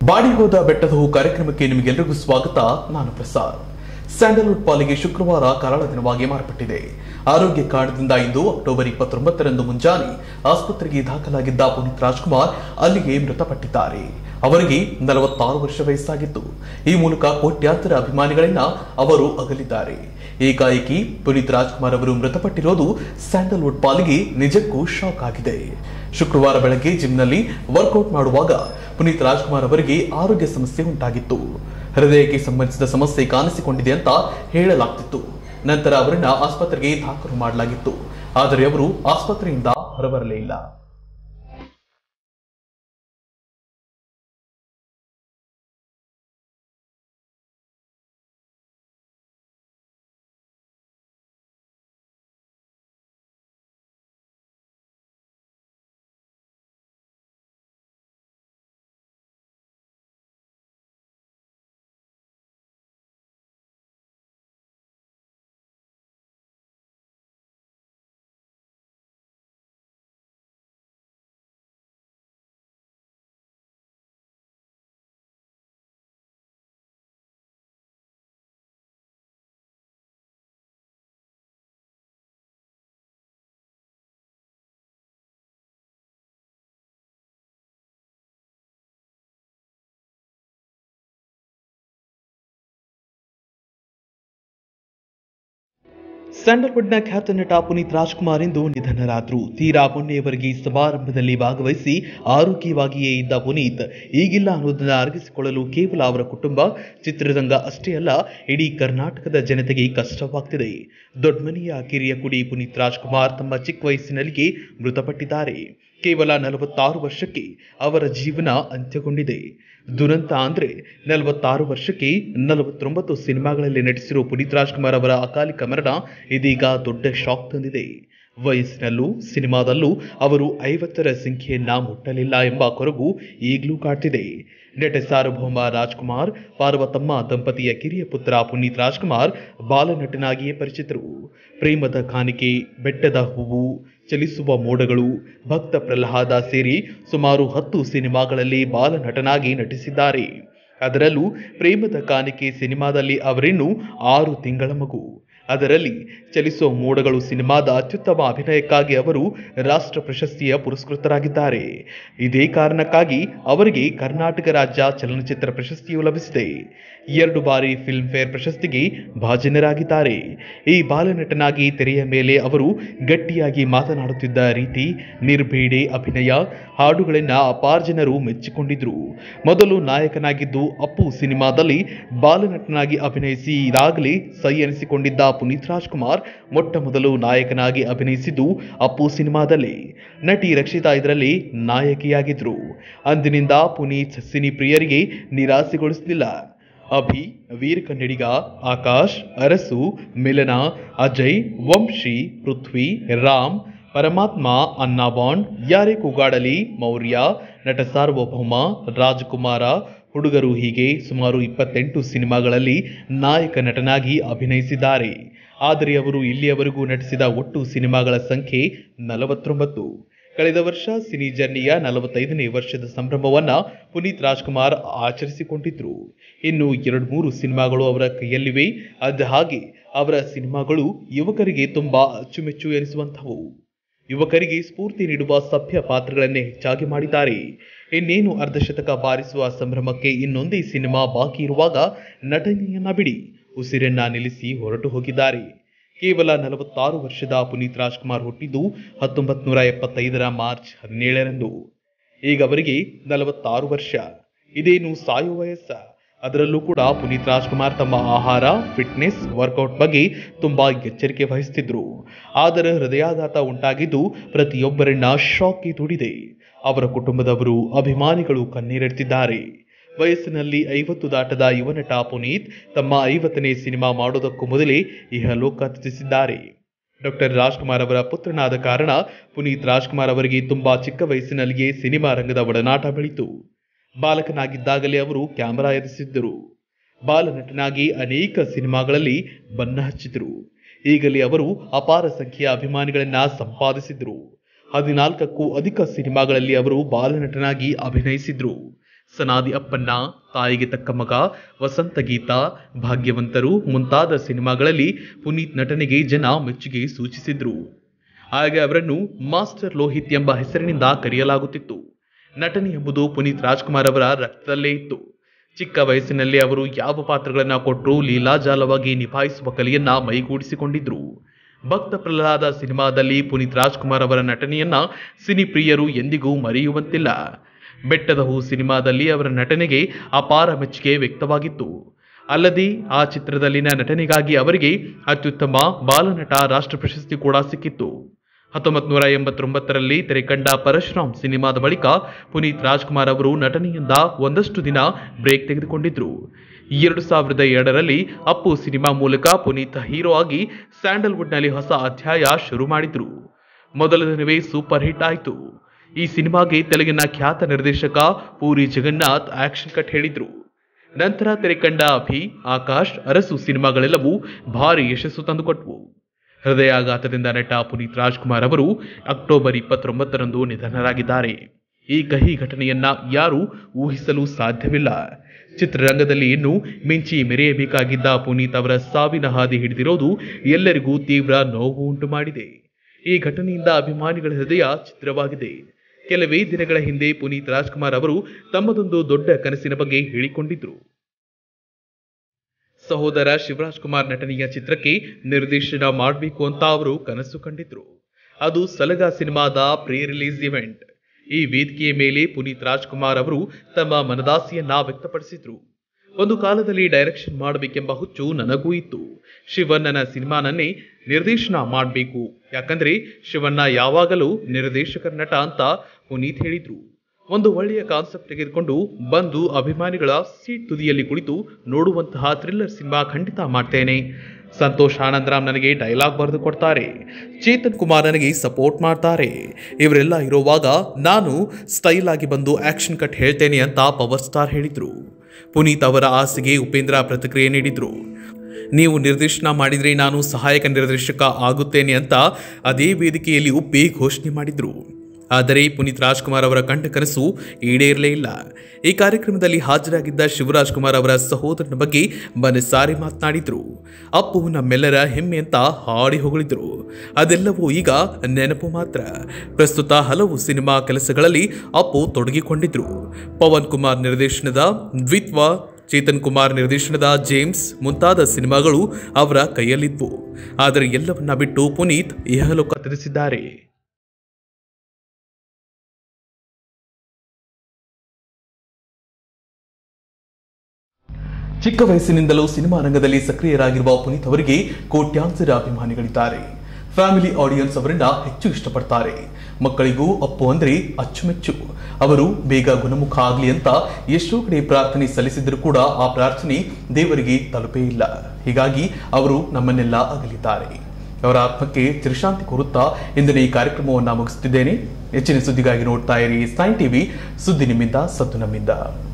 ಬಾಡಿಗೋದ ಬೆಟ್ಟದ ಹೂ ಕಾರ್ಯಕ್ರಮಕ್ಕೆ ನಿಮಗೆಲ್ಲರಿಗೂ ಸ್ವಾಗತ ನಾನು ಪ್ರಸಾದ್ ಸ್ಯಾಂಡಲ್ವುಡ್ ಪಾಲಿಗೆ ಶುಕ್ರವಾರ ಕರಾಳ ದಿನವಾಗಿ ಮಾರ್ಪಟ್ಟಿದೆ ಆರೋಗ್ಯ ಕಾರಣದಿಂದ ಇಂದು ಅಕ್ಟೋಬರ್ ಇಪ್ಪತ್ತೊಂಬತ್ತರಂದು ಮುಂಜಾನೆ ಆಸ್ಪತ್ರೆಗೆ ದಾಖಲಾಗಿದ್ದ ಪುನೀತ್ ರಾಜ್ಕುಮಾರ್ ಅಲ್ಲಿಗೆ ಮೃತಪಟ್ಟಿದ್ದಾರೆ ಅವರಿಗೆ ನಲವತ್ತಾರು ವರ್ಷ ವಯಸ್ಸಾಗಿತ್ತು ಈ ಮೂಲಕ ಕೋಟ್ಯಾಂತರ ಅಭಿಮಾನಿಗಳಿಂದ ಅವರು ಅಗಲಿದ್ದಾರೆ ಏಕಾಏಕಿ ಪುನೀತ್ ರಾಜ್ಕುಮಾರ್ ಅವರು ಮೃತಪಟ್ಟಿರೋದು ಸ್ಯಾಂಡಲ್ವುಡ್ ಪಾಲಿಗೆ ನಿಜಕ್ಕೂ ಶಾಕ್ ಆಗಿದೆ ಶುಕ್ರವಾರ ಬೆಳಗ್ಗೆ ಜಿಮ್ನಲ್ಲಿ ವರ್ಕೌಟ್ ಮಾಡುವಾಗ ಪುನೀತ್ ರಾಜ್ಕುಮಾರ್ ಅವರಿಗೆ ಆರೋಗ್ಯ ಸಮಸ್ಯೆ ಉಂಟಾಗಿತ್ತು ಹೃದಯಕ್ಕೆ ಸಂಬಂಧಿಸಿದ ಸಮಸ್ಯೆ ಕಾಣಿಸಿಕೊಂಡಿದೆ ಅಂತ ಹೇಳಲಾಗ್ತಿತ್ತು ನಂತರ ಅವರನ್ನ ಆಸ್ಪತ್ರೆಗೆ ದಾಖಲು ಮಾಡಲಾಗಿತ್ತು ಆದರೆ ಅವರು ಆಸ್ಪತ್ರೆಯಿಂದ ಹೊರಬರಲೇ ಇಲ್ಲ ಸ್ಯಾಂಡಲ್ವುಡ್ನ ಖ್ಯಾತ ನಟ ಪುನೀತ್ ರಾಜ್ಕುಮಾರ್ ಇಂದು ನಿಧನರಾದ್ರು ತೀರಾ ಮೊನ್ನೆಯವರೆಗೆ ಈ ಸಮಾರಂಭದಲ್ಲಿ ಭಾಗವಹಿಸಿ ಆರೋಗ್ಯವಾಗಿಯೇ ಇದ್ದ ಪುನೀತ್ ಈಗಿಲ್ಲ ಅನ್ನೋದನ್ನ ಅರಗಿಸಿಕೊಳ್ಳಲು ಕೇವಲ ಅವರ ಕುಟುಂಬ ಚಿತ್ರರಂಗ ಅಷ್ಟೇ ಅಲ್ಲ ಇಡೀ ಕರ್ನಾಟಕದ ಜನತೆಗೆ ಕಷ್ಟವಾಗ್ತಿದೆ ದೊಡ್ಡಮನೆಯ ಕಿರಿಯ ಕುಡಿ ಪುನೀತ್ ರಾಜ್ಕುಮಾರ್ ತಮ್ಮ ಚಿಕ್ಕ ವಯಸ್ಸಿನಲ್ಲಿಯೇ ಮೃತಪಟ್ಟಿದ್ದಾರೆ ಕೇವಲ ನಲವತ್ತಾರು ವರ್ಷಕ್ಕೆ ಅವರ ಜೀವನ ಅಂತ್ಯಗೊಂಡಿದೆ ದುರಂತ ಅಂದ್ರೆ ನಲವತ್ತಾರು ವರ್ಷಕ್ಕೆ ನಲವತ್ತೊಂಬತ್ತು ಸಿನಿಮಾಗಳಲ್ಲಿ ನಟಿಸಿರೋ ಪುನೀತ್ ರಾಜ್ಕುಮಾರ್ ಅವರ ಅಕಾಲಿಕ ಮರಣ ಇದೀಗ ದೊಡ್ಡ ಶಾಕ್ ತಂದಿದೆ ವಯಸ್ಸಿನಲ್ಲೂ ಸಿನಿಮಾದಲ್ಲೂ ಅವರು ಐವತ್ತರ ಸಂಖ್ಯೆಯನ್ನ ಮುಟ್ಟಲಿಲ್ಲ ಎಂಬ ಕೊರಗು ಈಗಲೂ ಕಾಡ್ತಿದೆ ನಟ ಸಾರ್ವಭೌಮ ರಾಜ್ಕುಮಾರ್ ಪಾರ್ವತಮ್ಮ ದಂಪತಿಯ ಕಿರಿಯ ಪುತ್ರ ಪುನೀತ್ ರಾಜ್ಕುಮಾರ್ ಬಾಲನಟನಾಗಿಯೇ ಪರಿಚಿತರು ಪ್ರೇಮದ ಕಾಣಿಕೆ ಬೆಟ್ಟದ ಹೂವು ಚಲಿಸುವ ಮೋಡಗಳು ಭಕ್ತ ಪ್ರಹ್ಲಾದ ಸೇರಿ ಸುಮಾರು ಹತ್ತು ಸಿನಿಮಾಗಳಲ್ಲಿ ಬಾಲನಟನಾಗಿ ನಟಿಸಿದ್ದಾರೆ ಅದರಲ್ಲೂ ಪ್ರೇಮದ ಕಾಣಿಕೆ ಸಿನಿಮಾದಲ್ಲಿ ಅವರಿನ್ನು ಆರು ತಿಂಗಳ ಮಗು ಅದರಲ್ಲಿ ಚಲಿಸೋ ಮೋಡಗಳು ಸಿನಿಮಾದ ಅತ್ಯುತ್ತಮ ಅಭಿನಯಕ್ಕಾಗಿ ಅವರು ರಾಷ್ಟ್ರ ಪ್ರಶಸ್ತಿಯ ಪುರಸ್ಕೃತರಾಗಿದ್ದಾರೆ ಇದೇ ಕಾರಣಕ್ಕಾಗಿ ಅವರಿಗೆ ಕರ್ನಾಟಕ ರಾಜ್ಯ ಚಲನಚಿತ್ರ ಪ್ರಶಸ್ತಿಯು ಲಭಿಸಿದೆ ಎರಡು ಬಾರಿ ಫಿಲ್ಮ್ ಫೇರ್ ಪ್ರಶಸ್ತಿಗೆ ಭಾಜನರಾಗಿದ್ದಾರೆ ಈ ಬಾಲನಟನಾಗಿ ತೆರೆಯ ಮೇಲೆ ಅವರು ಗಟ್ಟಿಯಾಗಿ ಮಾತನಾಡುತ್ತಿದ್ದ ರೀತಿ ನಿರ್ಭೀಡೆ ಅಭಿನಯ ಹಾಡುಗಳನ್ನ ಅಪಾರ ಜನರು ಮೆಚ್ಚಿಕೊಂಡಿದ್ರು ಮೊದಲು ನಾಯಕನಾಗಿದ್ದು ಅಪ್ಪು ಸಿನಿಮಾದಲ್ಲಿ ಬಾಲನಟನಾಗಿ ಅಭಿನಯಿಸಿ ಇದಾಗಲೇ ಸೈ ಎನಿಸಿಕೊಂಡಿದ್ದ ಪುನೀತ್ ರಾಜ್ಕುಮಾರ್ ಮೊಟ್ಟ ಮೊದಲು ನಾಯಕನಾಗಿ ಅಭಿನಯಿಸಿದ್ದು ಅಪ್ಪು ಸಿನಿಮಾದಲ್ಲಿ ನಟಿ ರಕ್ಷಿತಾ ಇದರಲ್ಲಿ ನಾಯಕಿಯಾಗಿದ್ರು ಅಂದಿನಿಂದ ಪುನೀತ್ ಸಿನಿ ಪ್ರಿಯರಿಗೆ ನಿರಾಸೆಗೊಳಿಸಲಿಲ್ಲ ಅಭಿ ವೀರ ಕನ್ನಡಿಗ ಆಕಾಶ್ ಅರಸು ಮಿಲನ ಅಜಯ್ ವಂಶಿ ಪೃಥ್ವಿ ರಾಮ್ ಪರಮಾತ್ಮ ಅನ್ನಾ ಬಾಂಡ್ ಯಾರೇ ಕೂಗಾಡಲಿ ಮೌರ್ಯ ನಟ ಸಾರ್ವಭೌಮ ರಾಜಕುಮಾರ ಹುಡುಗರು ಹೀಗೆ ಸುಮಾರು ಇಪ್ಪತ್ತೆಂಟು ಸಿನಿಮಾಗಳಲ್ಲಿ ನಾಯಕ ನಟನಾಗಿ ಅಭಿನಯಿಸಿದ್ದಾರೆ ಆದರೆ ಅವರು ಇಲ್ಲಿಯವರೆಗೂ ನಟಿಸಿದ ಒಟ್ಟು ಸಿನಿಮಾಗಳ ಸಂಖ್ಯೆ ನಲವತ್ತೊಂಬತ್ತು ಕಳೆದ ವರ್ಷ ಸಿನಿ ಜರ್ನಿಯ ನಲವತ್ತೈದನೇ ವರ್ಷದ ಸಂಭ್ರಮವನ್ನ ಪುನೀತ್ ರಾಜ್ಕುಮಾರ್ ಆಚರಿಸಿಕೊಂಡಿದ್ರು ಇನ್ನು ಎರಡು ಮೂರು ಸಿನಿಮಾಗಳು ಅವರ ಕೈಯಲ್ಲಿವೆ ಅದ ಹಾಗೆ ಅವರ ಸಿನಿಮಾಗಳು ಯುವಕರಿಗೆ ತುಂಬಾ ಅಚ್ಚುಮೆಚ್ಚು ಎನಿಸುವಂಥವು ಯುವಕರಿಗೆ ಸ್ಫೂರ್ತಿ ನೀಡುವ ಸಭ್ಯ ಪಾತ್ರಗಳನ್ನೇ ಹೆಚ್ಚಾಗಿ ಮಾಡಿದ್ದಾರೆ ಇನ್ನೇನು ಅರ್ಧಶತಕ ಬಾರಿಸುವ ಸಂಭ್ರಮಕ್ಕೆ ಇನ್ನೊಂದೇ ಸಿನಿಮಾ ಬಾಕಿ ಇರುವಾಗ ನಟನೆಯನ್ನ ಬಿಡಿ ಉಸಿರನ್ನ ನಿಲ್ಲಿಸಿ ಹೊರಟು ಹೋಗಿದ್ದಾರೆ ಕೇವಲ ನಲವತ್ತಾರು ವರ್ಷದ ಪುನೀತ್ ರಾಜ್ಕುಮಾರ್ ಹುಟ್ಟಿದ್ದು ಹತ್ತೊಂಬತ್ತು ನೂರ ಎಪ್ಪತ್ತೈದರ ಮಾರ್ಚ್ ಹದಿನೇಳರಂದು ಈಗ ಅವರಿಗೆ ನಲವತ್ತಾರು ವರ್ಷ ಇದೇನು ಸಾಯೋ ವಯಸ್ಸ ಅದರಲ್ಲೂ ಕೂಡ ಪುನೀತ್ ರಾಜ್ಕುಮಾರ್ ತಮ್ಮ ಆಹಾರ ಫಿಟ್ನೆಸ್ ವರ್ಕೌಟ್ ಬಗ್ಗೆ ತುಂಬಾ ಎಚ್ಚರಿಕೆ ವಹಿಸುತ್ತಿದ್ರು ಆದರೆ ಹೃದಯಾಘಾತ ಉಂಟಾಗಿದ್ದು ಪ್ರತಿಯೊಬ್ಬರನ್ನ ಶಾಕ್ಗೆ ತುಡಿದೆ ಅವರ ಕುಟುಂಬದವರು ಅಭಿಮಾನಿಗಳು ಕಣ್ಣೀರೆಡ್ತಿದ್ದಾರೆ ವಯಸ್ಸಿನಲ್ಲಿ ಐವತ್ತು ದಾಟದ ಯುವನಟ ಪುನೀತ್ ತಮ್ಮ ಐವತ್ತನೇ ಸಿನಿಮಾ ಮಾಡೋದಕ್ಕೂ ಮೊದಲೇ ಇಹಲೋಕ ತ್ಯಜಿಸಿದ್ದಾರೆ ಡಾಕ್ಟರ್ ರಾಜ್ಕುಮಾರ್ ಅವರ ಪುತ್ರನಾದ ಕಾರಣ ಪುನೀತ್ ರಾಜ್ಕುಮಾರ್ ಅವರಿಗೆ ತುಂಬಾ ಚಿಕ್ಕ ವಯಸ್ಸಿನಲ್ಲಿಯೇ ಸಿನಿಮಾ ರಂಗದ ಒಡನಾಟ ಬೆಳೀತು ಬಾಲಕನಾಗಿದ್ದಾಗಲೇ ಅವರು ಕ್ಯಾಮೆರಾ ಎದುರಿಸಿದ್ದರು ಬಾಲನಟನಾಗಿ ಅನೇಕ ಸಿನಿಮಾಗಳಲ್ಲಿ ಬಣ್ಣ ಹಚ್ಚಿದರು ಈಗಲೇ ಅವರು ಅಪಾರ ಸಂಖ್ಯೆಯ ಅಭಿಮಾನಿಗಳನ್ನ ಸಂಪಾದಿಸಿದ್ರು ಹದಿನಾಲ್ಕಕ್ಕೂ ಅಧಿಕ ಸಿನಿಮಾಗಳಲ್ಲಿ ಅವರು ಬಾಲನಟನಾಗಿ ಅಭಿನಯಿಸಿದ್ರು ಸನಾದಿ ಅಪ್ಪಣ್ಣ ತಾಯಿಗೆ ತಕ್ಕ ಮಗ ವಸಂತ ಗೀತ ಭಾಗ್ಯವಂತರು ಮುಂತಾದ ಸಿನಿಮಾಗಳಲ್ಲಿ ಪುನೀತ್ ನಟನೆಗೆ ಜನ ಮೆಚ್ಚುಗೆ ಸೂಚಿಸಿದ್ರು ಆಗ ಅವರನ್ನು ಮಾಸ್ಟರ್ ಲೋಹಿತ್ ಎಂಬ ಹೆಸರಿನಿಂದ ಕರೆಯಲಾಗುತ್ತಿತ್ತು ನಟನೆ ಎಂಬುದು ಪುನೀತ್ ರಾಜ್ಕುಮಾರ್ ಅವರ ರಕ್ತದಲ್ಲೇ ಇತ್ತು ಚಿಕ್ಕ ವಯಸ್ಸಿನಲ್ಲಿ ಅವರು ಯಾವ ಪಾತ್ರಗಳನ್ನ ಕೊಟ್ಟರೂ ಲೀಲಾಜಾಲವಾಗಿ ನಿಭಾಯಿಸುವ ಕಲೆಯನ್ನ ಮೈಗೂಡಿಸಿಕೊಂಡಿದ್ರು ಭಕ್ತ ಪ್ರಹ್ಲಾದ ಸಿನಿಮಾದಲ್ಲಿ ಪುನೀತ್ ರಾಜ್ಕುಮಾರ್ ಅವರ ನಟನೆಯನ್ನ ಸಿನಿಪ್ರಿಯರು ಎಂದಿಗೂ ಮರೆಯುವಂತಿಲ್ಲ ಬೆಟ್ಟದ ಹೂ ಸಿನಿಮಾದಲ್ಲಿ ಅವರ ನಟನೆಗೆ ಅಪಾರ ಮೆಚ್ಚುಗೆ ವ್ಯಕ್ತವಾಗಿತ್ತು ಅಲ್ಲದೆ ಆ ಚಿತ್ರದಲ್ಲಿನ ನಟನೆಗಾಗಿ ಅವರಿಗೆ ಅತ್ಯುತ್ತಮ ಬಾಲನಟ ರಾಷ್ಟ್ರ ಪ್ರಶಸ್ತಿ ಕೂಡ ಸಿಕ್ಕಿತ್ತು ಹತ್ತೊಂಬತ್ತು ನೂರ ಎಂಬತ್ತೊಂಬತ್ತರಲ್ಲಿ ತೆರೆಕಂಡ ಪರಶುರಾಮ್ ಸಿನಿಮಾದ ಬಳಿಕ ಪುನೀತ್ ರಾಜ್ಕುಮಾರ್ ಅವರು ನಟನೆಯಿಂದ ಒಂದಷ್ಟು ದಿನ ಬ್ರೇಕ್ ತೆಗೆದುಕೊಂಡಿದ್ರು ಎರಡು ಸಾವಿರದ ಎರಡರಲ್ಲಿ ಅಪ್ಪು ಸಿನಿಮಾ ಮೂಲಕ ಪುನೀತ್ ಹೀರೋ ಆಗಿ ಸ್ಯಾಂಡಲ್ವುಡ್ನಲ್ಲಿ ಹೊಸ ಅಧ್ಯಾಯ ಶುರು ಮಾಡಿದ್ರು ಮೊದಲ ದಿನವೇ ಸೂಪರ್ ಹಿಟ್ ಆಯಿತು ಈ ಸಿನಿಮಾಗೆ ತೆಲುಗಿನ ಖ್ಯಾತ ನಿರ್ದೇಶಕ ಪೂರಿ ಜಗನ್ನಾಥ್ ಆಕ್ಷನ್ ಕಟ್ ಹೇಳಿದ್ರು ನಂತರ ತೆರೆಕಂಡ ಅಭಿ ಆಕಾಶ್ ಅರಸು ಸಿನಿಮಾಗಳೆಲ್ಲವೂ ಭಾರಿ ಯಶಸ್ಸು ತಂದುಕೊಟ್ವು ಹೃದಯಾಘಾತದಿಂದ ನಟ ಪುನೀತ್ ರಾಜ್ಕುಮಾರ್ ಅವರು ಅಕ್ಟೋಬರ್ ಇಪ್ಪತ್ತೊಂಬತ್ತರಂದು ನಿಧನರಾಗಿದ್ದಾರೆ ಈ ಕಹಿ ಘಟನೆಯನ್ನ ಯಾರೂ ಊಹಿಸಲು ಸಾಧ್ಯವಿಲ್ಲ ಚಿತ್ರರಂಗದಲ್ಲಿ ಇನ್ನು ಮಿಂಚಿ ಮೆರೆಯಬೇಕಾಗಿದ್ದ ಪುನೀತ್ ಅವರ ಸಾವಿನ ಹಾದಿ ಹಿಡಿದಿರೋದು ಎಲ್ಲರಿಗೂ ತೀವ್ರ ನೋವು ಉಂಟು ಮಾಡಿದೆ ಈ ಘಟನೆಯಿಂದ ಅಭಿಮಾನಿಗಳ ಹೃದಯ ಚಿತ್ರವಾಗಿದೆ ಕೆಲವೇ ದಿನಗಳ ಹಿಂದೆ ಪುನೀತ್ ರಾಜ್ಕುಮಾರ್ ಅವರು ತಮ್ಮದೊಂದು ದೊಡ್ಡ ಕನಸಿನ ಬಗ್ಗೆ ಹೇಳಿಕೊಂಡಿದ್ರು ಸಹೋದರ ಶಿವರಾಜ್ ಕುಮಾರ್ ನಟನೆಯ ಚಿತ್ರಕ್ಕೆ ನಿರ್ದೇಶನ ಮಾಡಬೇಕು ಅಂತ ಅವರು ಕನಸು ಕಂಡಿದ್ರು ಅದು ಸಲಗ ಸಿನಿಮಾದ ಪ್ರೀ ರಿಲೀಸ್ ಇವೆಂಟ್ ಈ ವೇದಿಕೆಯ ಮೇಲೆ ಪುನೀತ್ ರಾಜ್ಕುಮಾರ್ ಅವರು ತಮ್ಮ ಮನದಾಸೆಯನ್ನ ವ್ಯಕ್ತಪಡಿಸಿದ್ರು ಒಂದು ಕಾಲದಲ್ಲಿ ಡೈರೆಕ್ಷನ್ ಮಾಡಬೇಕೆಂಬ ಹುಚ್ಚು ನನಗೂ ಇತ್ತು ಶಿವಣ್ಣನ ಸಿನಿಮಾನನ್ನೇ ನಿರ್ದೇಶನ ಮಾಡಬೇಕು ಯಾಕಂದ್ರೆ ಶಿವಣ್ಣ ಯಾವಾಗಲೂ ನಿರ್ದೇಶಕರ ನಟ ಅಂತ ಪುನೀತ್ ಹೇಳಿದ್ರು ಒಂದು ಒಳ್ಳೆಯ ಕಾನ್ಸೆಪ್ಟ್ ತೆಗೆದುಕೊಂಡು ಬಂದು ಅಭಿಮಾನಿಗಳ ಸೀಟ್ ತುದಿಯಲ್ಲಿ ಕುಳಿತು ನೋಡುವಂತಹ ಥ್ರಿಲ್ಲರ್ ಸಿನಿಮಾ ಖಂಡಿತ ಮಾಡ್ತೇನೆ ಸಂತೋಷ್ ಆನಂದರಾಮ್ ನನಗೆ ಡೈಲಾಗ್ ಬರೆದು ಕೊಡ್ತಾರೆ ಚೇತನ್ ಕುಮಾರ್ ನನಗೆ ಸಪೋರ್ಟ್ ಮಾಡ್ತಾರೆ ಇವರೆಲ್ಲ ಇರುವಾಗ ನಾನು ಸ್ಟೈಲ್ ಆಗಿ ಬಂದು ಆಕ್ಷನ್ ಕಟ್ ಹೇಳ್ತೇನೆ ಅಂತ ಪವರ್ ಸ್ಟಾರ್ ಹೇಳಿದ್ರು ಪುನೀತ್ ಅವರ ಆಸೆಗೆ ಉಪೇಂದ್ರ ಪ್ರತಿಕ್ರಿಯೆ ನೀಡಿದ್ರು ನೀವು ನಿರ್ದೇಶನ ಮಾಡಿದರೆ ನಾನು ಸಹಾಯಕ ನಿರ್ದೇಶಕ ಆಗುತ್ತೇನೆ ಅಂತ ಅದೇ ವೇದಿಕೆಯಲ್ಲಿ ಒಪ್ಪಿ ಘೋಷಣೆ ಮಾಡಿದ್ರು ಆದರೆ ಪುನೀತ್ ರಾಜ್ಕುಮಾರ್ ಅವರ ಕಂಡ ಕನಸು ಈಡೇರಲೇ ಇಲ್ಲ ಈ ಕಾರ್ಯಕ್ರಮದಲ್ಲಿ ಹಾಜರಾಗಿದ್ದ ಶಿವರಾಜ್ ಕುಮಾರ್ ಅವರ ಸಹೋದರನ ಬಗ್ಗೆ ಮನಸಾರಿ ಮಾತನಾಡಿದ್ರು ಅಪ್ಪು ನಮ್ಮೆಲ್ಲರ ಹೆಮ್ಮೆ ಅಂತ ಹಾಡಿ ಹೊಗಳಿದ್ರು ಅದೆಲ್ಲವೂ ಈಗ ನೆನಪು ಮಾತ್ರ ಪ್ರಸ್ತುತ ಹಲವು ಸಿನಿಮಾ ಕೆಲಸಗಳಲ್ಲಿ ಅಪ್ಪು ತೊಡಗಿಕೊಂಡಿದ್ರು ಪವನ್ ಕುಮಾರ್ ನಿರ್ದೇಶನದ ದ್ವಿತ್ವ ಚೇತನ್ ಕುಮಾರ್ ನಿರ್ದೇಶನದ ಜೇಮ್ಸ್ ಮುಂತಾದ ಸಿನಿಮಾಗಳು ಅವರ ಕೈಯಲ್ಲಿದ್ವು ಆದರೆ ಎಲ್ಲವನ್ನ ಬಿಟ್ಟು ಪುನೀತ್ ಇಹಲೋಕ ತಿಳಿಸಿದ್ದಾರೆ ಚಿಕ್ಕ ವಯಸ್ಸಿನಿಂದಲೂ ಸಿನಿಮಾ ರಂಗದಲ್ಲಿ ಸಕ್ರಿಯರಾಗಿರುವ ಪುನೀತ್ ಅವರಿಗೆ ಕೋಟ್ಯಾಂತರ ಅಭಿಮಾನಿಗಳಿದ್ದಾರೆ ಫ್ಯಾಮಿಲಿ ಆಡಿಯನ್ಸ್ ಅವರನ್ನ ಹೆಚ್ಚು ಇಷ್ಟಪಡ್ತಾರೆ ಮಕ್ಕಳಿಗೂ ಅಪ್ಪು ಅಂದ್ರೆ ಅಚ್ಚುಮೆಚ್ಚು ಅವರು ಬೇಗ ಗುಣಮುಖ ಆಗಲಿ ಅಂತ ಎಷ್ಟೋ ಕಡೆ ಪ್ರಾರ್ಥನೆ ಸಲ್ಲಿಸಿದ್ರು ಕೂಡ ಆ ಪ್ರಾರ್ಥನೆ ದೇವರಿಗೆ ತಲುಪೇ ಇಲ್ಲ ಹೀಗಾಗಿ ಅವರು ನಮ್ಮನ್ನೆಲ್ಲ ಅಗಲಿದ್ದಾರೆ ಅವರ ಆತ್ಮಕ್ಕೆ ಚಿರಶಾಂತಿ ಕೋರುತ್ತಾ ಇಂದಿನ ಈ ಕಾರ್ಯಕ್ರಮವನ್ನು ಮುಗಿಸುತ್ತಿದ್ದೇನೆ ಹೆಚ್ಚಿನ ಸುದ್ದಿಗಾಗಿ ನೋಡ್ತಾ ಇರಿ ಸೈನ್ ಟಿವಿ ಸುದ್ದಿ ನಿಮ್ಮಿಂದ ಸದ್ದು ನಮ್ಮಿಂದ